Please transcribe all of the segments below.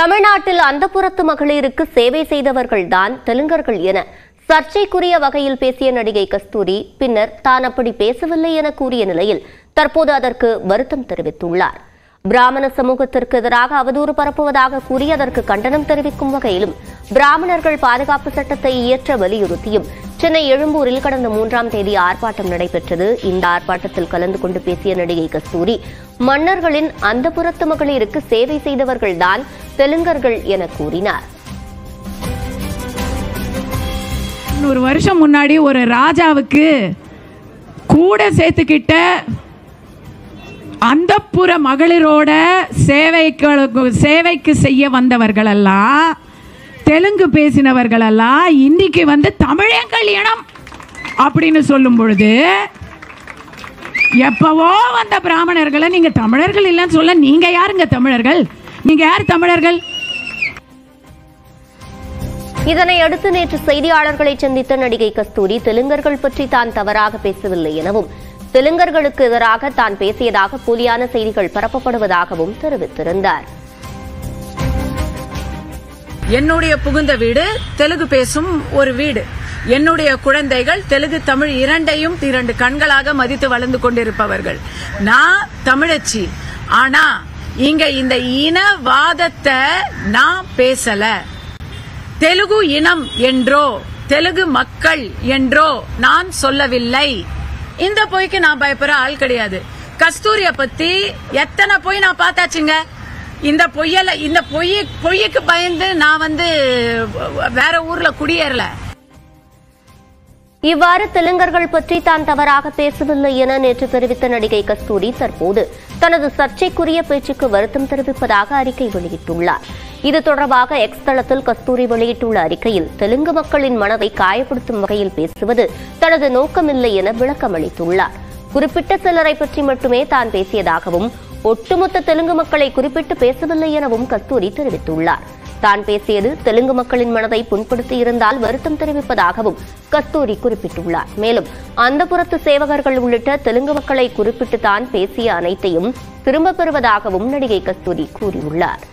தமிழ்நாட்டில் அந்தப்புறத்து மகளிருக்கு சேவை செய்தவர்கள்தான் தெலுங்கர்கள் என சர்ச்சைக்குரிய வகையில் பேசிய நடிகை கஸ்தூரி பின்னர் தான் அப்படி பேசவில்லை என கூறிய நிலையில் தற்போது அதற்கு வருத்தம் தெரிவித்துள்ளார் பிராமண சமூகத்திற்கு எதிராக அவதூறு பரப்புவதாக கூறி அதற்கு கண்டனம் தெரிவிக்கும் வகையிலும் பிராமணர்கள் பாதுகாப்பு சட்டத்தை இயற்ற வலியுறுத்தியும் சென்னை எழும்பூரில் கடந்த மூன்றாம் தேதி ஆர்ப்பாட்டம் நடைபெற்றது இந்த ஆர்ப்பாட்டத்தில் கலந்து கொண்டு பேசிய நடிகை கஸ்தூரி மன்னர்களின் அந்தப்புறத்து மகளிருக்கு சேவை செய்தவர்கள்தான் தெலுங்கர்கள் என கூறினார் நூறு வருஷம் முன்னாடி ஒரு ராஜாவுக்கு கூட சேர்த்துக்கிட்ட அந்தப்புற மகளிரோட சேவைக்கு சேவைக்கு செய்ய வந்தவர்களெல்லாம் தெலுங்கு பேசினவர்களெல்லாம் இன்னைக்கு வந்து தமிழங்கள் இனம் அப்படின்னு சொல்லும் பொழுது எப்பவோ வந்த பிராமணர்களை நீங்க தமிழர்கள் இல்லைன்னு சொல்ல நீங்க யாருங்க தமிழர்கள் நீங்க யார் தமிழர்கள் இதனை அடுத்து நேற்று செய்தியாளர்களை சந்தித்த நடிகை கஸ்தூரி தெலுங்கர்கள் பற்றி தான் தவறாக பேசவில்லை எனவும் தெலுங்கர்களுக்கு எதிராக தான் பேசியதாக போலியான செய்திகள் பரப்பப்படுவதாகவும் தெரிவித்திருந்தார் என்னுடைய புகுந்த வீடு தெலுங்கு பேசும் ஒரு வீடு என்னுடைய குழந்தைகள் தெலுங்கு தமிழ் இரண்டையும் இரண்டு கண்களாக மதித்து வளர்ந்து கொண்டிருப்பவர்கள் நான் தமிழச்சி ஆனா இங்க இந்த இனவாதத்தை நான் பேசல தெலுங்கு இனம் என்றோ தெலுங்கு மக்கள் என்றோ நான் சொல்லவில்லை இந்த பொய்க்கு நான் பயப்படுற ஆள் கிடையாது கஸ்தூரிய பத்தி எத்தனை பொய் நான் பார்த்தாச்சுங்க இந்த பொய்யல இந்த பொய் பொய்யுக்கு பயந்து நான் வந்து வேற ஊர்ல குடியேறல இவ்வாறு தெலுங்கர்கள் பற்றி தான் தவறாக பேசவில்லை என நேற்று தெரிவித்த நடிகை கஸ்தூரி தற்போது தனது சர்ச்சைக்குரிய பேச்சுக்கு வருத்தம் தெரிவிப்பதாக அறிக்கை வெளியிட்டுள்ளார் இது தொடர்பாக எக்ஸ் தளத்தில் கஸ்தூரி வெளியிட்டுள்ள அறிக்கையில் தெலுங்கு மக்களின் மனதை காயப்படுத்தும் வகையில் பேசுவது தனது நோக்கமில்லை என விளக்கம் அளித்துள்ளார் குறிப்பிட்ட சிலரை பற்றி மட்டுமே தான் பேசியதாகவும் ஒட்டுமொத்த தெலுங்கு மக்களை குறிப்பிட்டு பேசவில்லை எனவும் கஸ்தூரி தெரிவித்துள்ளார் தான் பேசியது தெலுங்கு மக்களின் மனதை புண்படுத்தி இருந்தால் வருத்தம் தெரிவிப்பதாகவும் கஸ்தூரி குறிப்பிட்டுள்ளார் மேலும் அந்த புறத்து சேவகர்கள் உள்ளிட்ட தெலுங்கு மக்களை குறிப்பிட்டு தான் பேசிய அனைத்தையும் திரும்பப் பெறுவதாகவும் நடிகை கஸ்தூரி கூறியுள்ளார்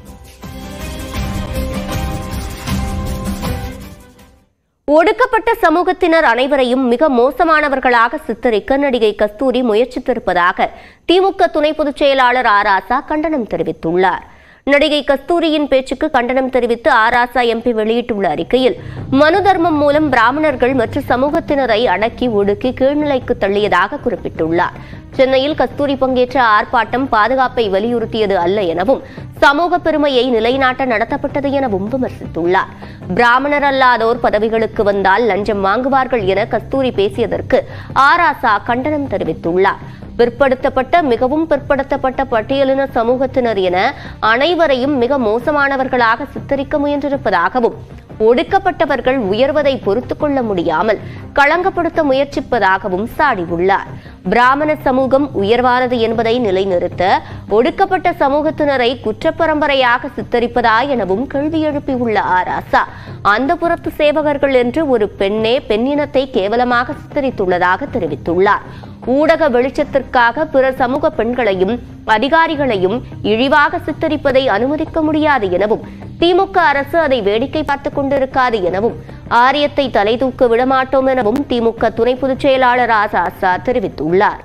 ஒடுக்கப்பட்ட சமூகத்தினர் அனைவரையும் மிக மோசமானவர்களாக சித்தரிக்க நடிகை கஸ்தூரி முயற்சித்திருப்பதாக திமுக துணை பொதுச் செயலாளர் ஆர் ஆசா கண்டனம் தெரிவித்துள்ளார் நடிகை கஸ்தூரியின் பேச்சுக்கு கண்டனம் தெரிவித்து ஆராசா எம்பி வெளியிட்டுள்ள அறிக்கையில் மனு தர்மம் மூலம் பிராமணர்கள் மற்றும் சமூகத்தினரை அடக்கி ஒடுக்கி கீழ்நிலைக்கு தள்ளியதாக குறிப்பிட்டுள்ளார் சென்னையில் கஸ்தூரி பங்கேற்ற ஆர்ப்பாட்டம் பாதுகாப்பை வலியுறுத்தியது அல்ல எனவும் சமூக பெருமையை நிலைநாட்ட நடத்தப்பட்டது எனவும் விமர்சித்துள்ளார் பிராமணர் அல்லாதோர் பதவிகளுக்கு வந்தால் லஞ்சம் வாங்குவார்கள் என கஸ்தூரி பேசியதற்கு ஆராசா கண்டனம் தெரிவித்துள்ளார் பிற்படுத்தப்பட்ட மிகவும் பிற்படுத்தப்பட்ட பட்டியலின சமூகத்தினர் என அனைவரையும் மிக மோசமானவர்களாக சித்தரிக்க முயன்றிருப்பதாகவும் ஒடுக்கப்பட்டவர்கள் உயர்வதை பொறுத்துக் கொள்ள முடியாமல் களங்கப்படுத்த முயற்சிப்பதாகவும் சாடியுள்ளார் பிராமண சமூகம் உயர்வானது என்பதை நிலைநிறுத்த ஒடுக்கப்பட்ட சமூகத்தினரை குற்றப்பரம்பரையாக சித்தரிப்பதா எனவும் கேள்வி எழுப்பியுள்ள ஆராசா அந்த புறத்து சேவகர்கள் என்று ஒரு பெண்ணே பெண்ணினத்தை கேவலமாக சித்தரித்துள்ளதாக தெரிவித்துள்ளார் ஊடக வெளிச்சத்திற்காக பிற சமூக பெண்களையும் அதிகாரிகளையும் இழிவாக சித்தரிப்பதை அனுமதிக்க முடியாது எனவும் திமுக அரசு அதை வேடிக்கை பார்த்துக் கொண்டிருக்காது எனவும் ஆரியத்தை தலை தூக்க விடமாட்டோம் எனவும் திமுக துணை பொதுச் செயலாளர் ஆசாசா தெரிவித்துள்ளார்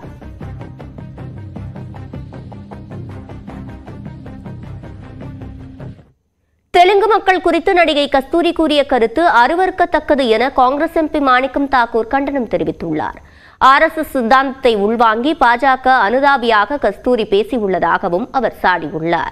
தெலுங்கு மக்கள் குறித்து நடிகை கஸ்தூரி கூறிய கருத்து அருவருக்கத்தக்கது என காங்கிரஸ் எம்பி மாணிக்கம் தாக்கூர் கண்டனம் தெரிவித்துள்ளார் ஆர்எஸ்எஸ் சித்தாந்தத்தை உள்வாங்கி பாஜக அனுதாபியாக கஸ்தூரி பேசியுள்ளதாகவும் அவர் சாடியுள்ளார்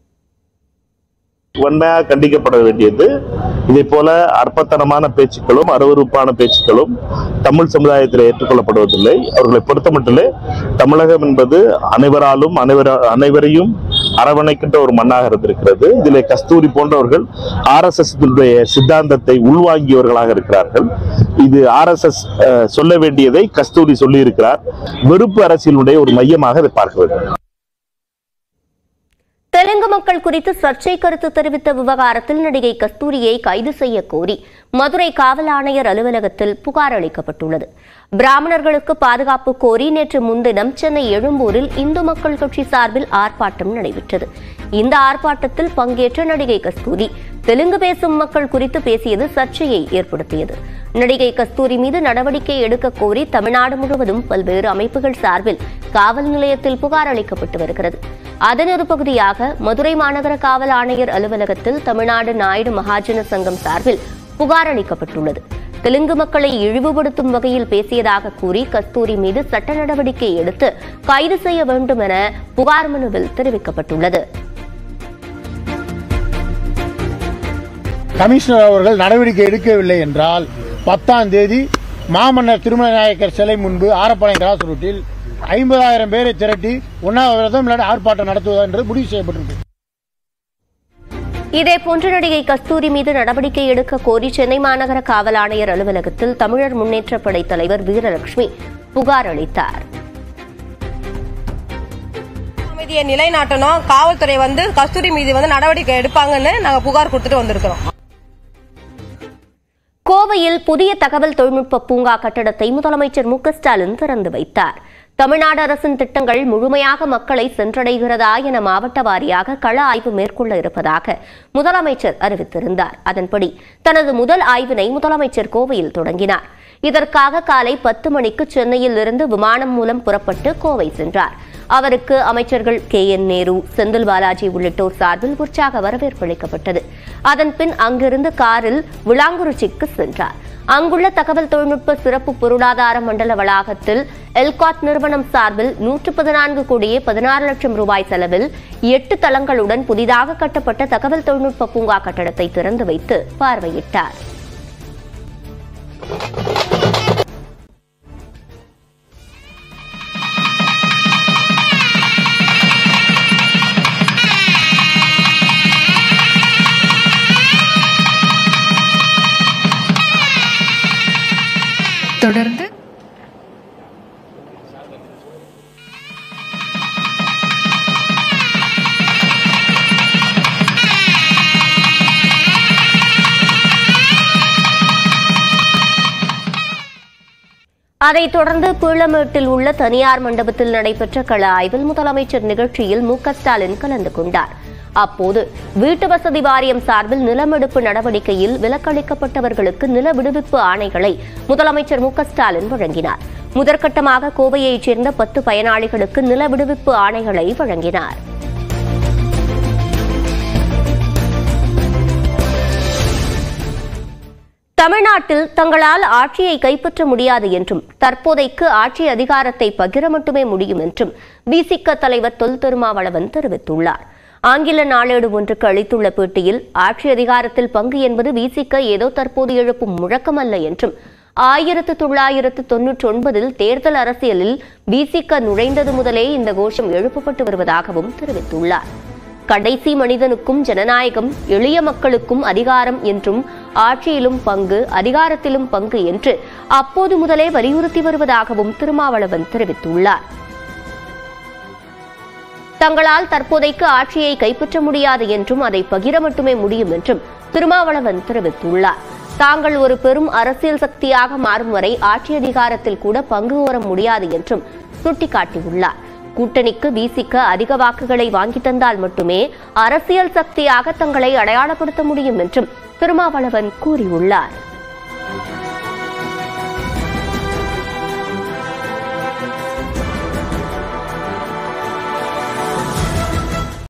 வன்மையாக கண்டிக்கப்பட வேண்டியது இதே போல அற்பத்தனமான பேச்சுக்களும் அருவருப்பான பேச்சுக்களும் தமிழ் சமுதாயத்தில் ஏற்றுக்கொள்ளப்படுவதில்லை அவர்களை பொறுத்தமட்டிலே தமிழகம் என்பது அனைவராலும் அனைவர அனைவரையும் அரவணைக்கின்ற ஒரு மண்ணாக இருந்திருக்கிறது இதிலே கஸ்தூரி போன்றவர்கள் ஆர்எஸ்எஸ் சித்தாந்தத்தை உள்வாங்கியவர்களாக இருக்கிறார்கள் இது ஆர்எஸ்எஸ் சொல்ல வேண்டியதை கஸ்தூரி சொல்லியிருக்கிறார் வெறுப்பு அரசியலுடைய ஒரு மையமாக இதை பார்க்க வேண்டும் தெலுங்கு மக்கள் குறித்து சர்ச்சை கருத்து தெரிவித்த விவகாரத்தில் நடிகை கஸ்தூரியை கைது செய்ய கோரி மதுரை காவல் ஆணையர் அலுவலகத்தில் புகார் அளிக்கப்பட்டுள்ளது பிராமணர்களுக்கு பாதுகாப்பு கோரி நேற்று முன்தினம் சென்னை எழும்பூரில் இந்து மக்கள் கட்சி சார்பில் ஆர்ப்பாட்டம் நடைபெற்றது இந்த ஆர்ப்பாட்டத்தில் பங்கேற்ற நடிகை கஸ்தூரி தெலுங்கு பேசும் மக்கள் குறித்து பேசியது சர்ச்சையை ஏற்படுத்தியது நடிகை கஸ்தூரி மீது நடவடிக்கை எடுக்க கோரி தமிழ்நாடு முழுவதும் பல்வேறு அமைப்புகள் சார்பில் காவல் நிலையத்தில் புகார் அளிக்கப்பட்டு வருகிறது அதன் ஒரு பகுதியாக மதுரை மாநகர காவல் ஆணையர் அலுவலகத்தில் தமிழ்நாடு நாயுடு மகாஜன சங்கம் சார்பில் புகார் அளிக்கப்பட்டுள்ளது தெலுங்கு மக்களை இழிவுபடுத்தும் வகையில் பேசியதாக கூறி கஸ்தூரி மீது சட்ட நடவடிக்கை எடுத்து கைது செய்ய வேண்டும் என புகார் மனுவில் தெரிவிக்கப்பட்டுள்ளது கமிஷனர் அவர்கள் நடவடிக்கை எடுக்கவில்லை என்றால் பத்தாம் தேதி மாமன்னர் திருமல நாயக்கர் சிலை முன்பு ஆரப்பாளையம் கிராஸ் ரூட்டில் ஐம்பதாயிரம் பேரை திரட்டி உண்ணாவிரதம் இல்லாட்டி ஆர்ப்பாட்டம் நடத்துவதா என்று முடிவு செய்யப்பட்டிருக்கு இதேபோன்று நடிகை கஸ்தூரி மீது நடவடிக்கை எடுக்க கோரி சென்னை மாநகர காவல் ஆணையர் அலுவலகத்தில் தமிழர் முன்னேற்றப் படை தலைவர் வீரலட்சுமி புகார் அளித்தார் அமைதியை நிலைநாட்டணும் காவல்துறை வந்து கஸ்தூரி மீது வந்து நடவடிக்கை எடுப்பாங்கன்னு நாங்க புகார் கொடுத்துட்டு வந்திருக்கிறோம் கோவையில் புதிய தகவல் தொழில்நுட்ப பூங்கா கட்டடத்தை முதலமைச்சர் மு க ஸ்டாலின் திறந்து வைத்தார் தமிழ்நாடு அரசின் திட்டங்கள் முழுமையாக மக்களை சென்றடைகிறதா என மாவட்ட வாரியாக கள ஆய்வு மேற்கொள்ள இருப்பதாக முதலமைச்சர் அறிவித்திருந்தார் அதன்படி தனது முதல் ஆய்வினை முதலமைச்சர் கோவையில் தொடங்கினார் இதற்காக காலை பத்து மணிக்கு சென்னையில் இருந்து விமானம் மூலம் புறப்பட்டு கோவை சென்றார் அவருக்கு அமைச்சர்கள் கே என் நேரு செந்தில் பாலாஜி உள்ளிட்டோர் சார்பில் உற்சாக வரவேற்பு அளிக்கப்பட்டது அதன் பின் அங்கிருந்து காரில் விளாங்குறிச்சிக்கு சென்றார் அங்குள்ள தகவல் தொழில்நுட்ப சிறப்பு பொருளாதார மண்டல வளாகத்தில் எல்காட் நிறுவனம் சார்பில் நூற்று பதினான்கு கோடியே பதினாறு லட்சம் ரூபாய் செலவில் எட்டு தளங்களுடன் புதிதாக கட்டப்பட்ட தகவல் தொழில்நுட்ப பூங்கா கட்டடத்தை திறந்து வைத்து பார்வையிட்டார் தொடர்ந்து அதைத் தொடர்ந்து பீளமேட்டில் உள்ள தனியார் மண்டபத்தில் நடைபெற்ற கள ஆய்வில் முதலமைச்சர் நிகழ்ச்சியில் மு க ஸ்டாலின் கலந்து கொண்டார் அப்போது வீட்டு வசதி வாரியம் சார்பில் நிலமெடுப்பு நடவடிக்கையில் விலக்களிக்கப்பட்டவர்களுக்கு நில விடுவிப்பு ஆணைகளை முதலமைச்சர் மு க ஸ்டாலின் வழங்கினார் முதற்கட்டமாக கோவையைச் சேர்ந்த பத்து பயனாளிகளுக்கு நில விடுவிப்பு ஆணைகளை வழங்கினார் தமிழ்நாட்டில் தங்களால் ஆட்சியை கைப்பற்ற முடியாது என்றும் தற்போதைக்கு ஆட்சி அதிகாரத்தை பகிர மட்டுமே முடியும் என்றும் விசிக தலைவர் தொல் திருமாவளவன் தெரிவித்துள்ளார் ஆங்கில நாளேடு ஒன்றுக்கு அளித்துள்ள பேட்டியில் ஆட்சி அதிகாரத்தில் பங்கு என்பது விசிக ஏதோ தற்போது எழுப்பும் முழக்கமல்ல என்றும் ஆயிரத்து தொள்ளாயிரத்து தொன்னூற்றி ஒன்பதில் தேர்தல் அரசியலில் விசிக நுழைந்தது முதலே இந்த கோஷம் எழுப்பப்பட்டு வருவதாகவும் தெரிவித்துள்ளார் கடைசி மனிதனுக்கும் ஜனநாயகம் எளிய மக்களுக்கும் அதிகாரம் என்றும் ஆட்சியிலும் பங்கு அதிகாரத்திலும் பங்கு என்று அப்போது முதலே வலியுறுத்தி வருவதாகவும் திருமாவளவன் தெரிவித்துள்ளார் தங்களால் தற்போதைக்கு ஆட்சியை கைப்பற்ற முடியாது என்றும் அதை பகிர மட்டுமே முடியும் என்றும் திருமாவளவன் தெரிவித்துள்ளார் தாங்கள் ஒரு பெரும் அரசியல் சக்தியாக மாறும் வரை ஆட்சி அதிகாரத்தில் கூட பங்கு கோர முடியாது என்றும் சுட்டிக்காட்டியுள்ளார் கூட்டணிக்கு வீசிக்க அதிக வாக்குகளை வாங்கி தந்தால் மட்டுமே அரசியல் சக்தியாக தங்களை அடையாளப்படுத்த முடியும் என்றும் திருமாவளவன் கூறியுள்ளார்